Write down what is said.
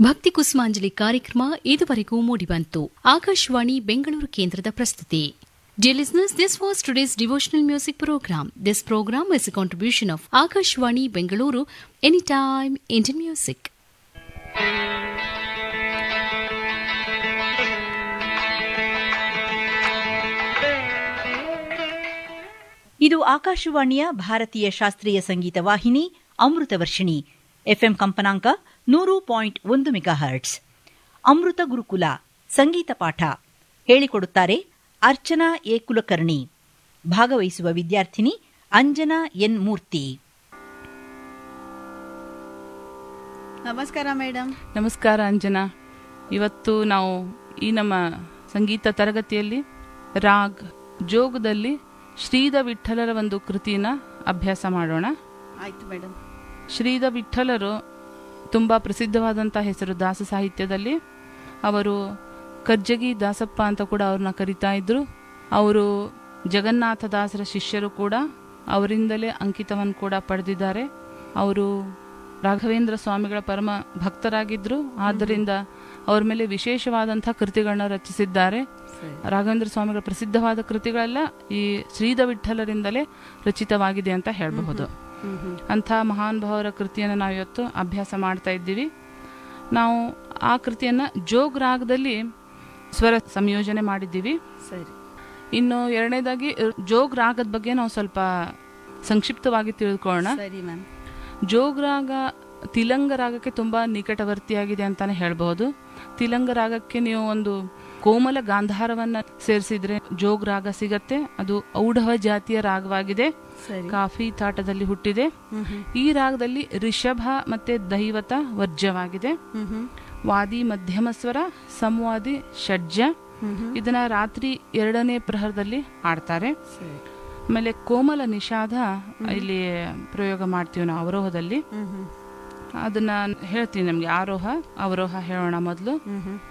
ಭಕ್ತಿ ಕುಸುಮಾಂಜಲಿ ಕಾರ್ಯಕ್ರಮ ಇದುವರೆಗೂ ಮೂಡಿಬಂತು ಆಕಾಶವಾಣಿ ಬೆಂಗಳೂರು ಕೇಂದ್ರದ ಪ್ರಸ್ತುತಿ Dear listeners, this was today's devotional music program. This program is a contribution of Akashwani Bengaluru Anytime Indian Music. ಇದು ಆಕಾಶವಾಣಿಯ ಭಾರತೀಯ ಶಾಸ್ತ್ರೀಯ ಸಂಗೀತ ವಾಹಿನಿ ಅಮೃತ ವರ್ಷಿಣಿ ಎಫ್ಎಂ ಕಂಪನಾಂಕ ನೂರು ಪಾಯಿಂಟ್ ಒಂದು ಮೆಗಾಹರ್ಟ್ಸ್ ಅಮೃತ ಗುರುಕುಲ ಸಂಗೀತ ಪಾಠ ಹೇಳಿಕೊಡುತ್ತಾರೆ ಅರ್ಚನಾ ಎ ಕುಲಕರ್ಣಿ ಭಾಗವಹಿಸುವ ವಿದ್ಯಾರ್ಥಿನಿ ಅಂಜನಾ ಎನ್ ಮೂರ್ತಿ ನಮಸ್ಕಾರ ಮೇಡಮ್ ನಮಸ್ಕಾರ ಅಂಜನಾ ಇವತ್ತು ನಾವು ಈ ನಮ್ಮ ಸಂಗೀತ ತರಗತಿಯಲ್ಲಿ ರಾಗ್ ಜೋಗದಲ್ಲಿ ಶ್ರೀದ ವಿಠಲರ ಒಂದು ಕೃತಿನ ಅಭ್ಯಾಸ ಮಾಡೋಣ ಆಯ್ತು ಮೇಡಮ್ ಶ್ರೀದ ವಿಠಲರು ತುಂಬ ಪ್ರಸಿದ್ಧವಾದಂಥ ಹೆಸರು ದಾಸ ಸಾಹಿತ್ಯದಲ್ಲಿ ಅವರು ಕರ್ಜಗಿ ದಾಸಪ್ಪ ಅಂತ ಕೂಡ ಅವ್ರನ್ನ ಕರಿತಾ ಇದ್ರು ಅವರು ಜಗನ್ನಾಥ ದಾಸರ ಶಿಷ್ಯರು ಕೂಡ ಅವರಿಂದಲೇ ಅಂಕಿತವನ್ನು ಕೂಡ ಪಡೆದಿದ್ದಾರೆ ಅವರು ರಾಘವೇಂದ್ರ ಸ್ವಾಮಿಗಳ ಪರಮ ಭಕ್ತರಾಗಿದ್ದರು ಆದ್ದರಿಂದ ಅವ್ರ ಮೇಲೆ ವಿಶೇಷವಾದಂಥ ಕೃತಿಗಳನ್ನ ರಚಿಸಿದ್ದಾರೆ ರಾಘವೇಂದ್ರ ಸ್ವಾಮಿಗಳ ಪ್ರಸಿದ್ಧವಾದ ಕೃತಿಗಳೆಲ್ಲ ಈ ಶ್ರೀದ ವಿಠಲರಿಂದಲೇ ರಚಿತವಾಗಿದೆ ಅಂತ ಹೇಳಬಹುದು ಅಂಥ ಮಹಾನ್ ಭಾವರ ಕೃತಿಯನ್ನು ನಾವು ಇವತ್ತು ಅಭ್ಯಾಸ ಮಾಡ್ತಾ ಇದ್ದೀವಿ ನಾವು ಆ ಕೃತಿಯನ್ನು ಜೋಗ್ ರಾಗದಲ್ಲಿ ಸ್ವರ ಸಂಯೋಜನೆ ಮಾಡಿದ್ದೀವಿ ಸರಿ ಇನ್ನು ಎರಡನೇದಾಗಿ ಜೋಗ್ ರಾಗದ ಬಗ್ಗೆ ನಾವು ಸ್ವಲ್ಪ ಸಂಕ್ಷಿಪ್ತವಾಗಿ ತಿಳ್ಕೊಳ್ಳೋಣ ಸರಿ ಮ್ಯಾಮ್ ಜೋಗ್ ರಾಗ ತಿಲಂಗ ರಾಗಕ್ಕೆ ತುಂಬ ನಿಕಟವರ್ತಿಯಾಗಿದೆ ಅಂತಾನೆ ಹೇಳಬಹುದು ತಿಲಂಗ ರಾಗಕ್ಕೆ ನೀವು ಒಂದು ಕೋಮಲ ಗಾಂಧಾರವನ್ನ ಸೇರಿಸಿದ್ರೆ ಜೋಗ್ ರಾಗ ಸಿಗತ್ತೆ ಅದು ಔಢವ ಜಾತಿಯ ರಾಗವಾಗಿದೆ ಸರಿ ಕಾಫಿ ತಾಟದಲ್ಲಿ ಹುಟ್ಟಿದೆ ಹ್ಮ್ ಹ್ಮ್. ಈ ರಾಗದಲ್ಲಿ ರಿಷಭ ಮತ್ತೆ ದೈವತ ವರ್ಜ್ಯವಾಗಿದೆ ಹ್ಮ್ ಹ್ಮ್. ವಾದಿ ಮಧ್ಯಮ ಸ್ವರ ಸಂವಾದಿ ಷಡ್ಜ ಹ್ಮ್ ಹ್ಮ್. ಇದನ್ನ ರಾತ್ರಿ ಎರಡನೇ ಪ್ರಹರದಲ್ಲಿ ಹಾಡ್ತಾರೆ ಸರಿ ಆಮೇಲೆ ಕೋಮಲ ನಿಷಾದ ಇಲ್ಲಿ ಪ್ರಯೋಗ ಮಾಡ್ತೀವಿ ನಾವು ಅವರೋಹದಲ್ಲಿ ಹ್ಮ್ ಹ್ಮ್. ಅದನ್ನ ಹೇಳ್ತೀನಿ ನಮ್ಗೆ ಆರೋಹ ಅವರೋಹ ಹೇಳೋಣ ಮೊದಲು ಹ್ಮ್ ಹ್ಮ್.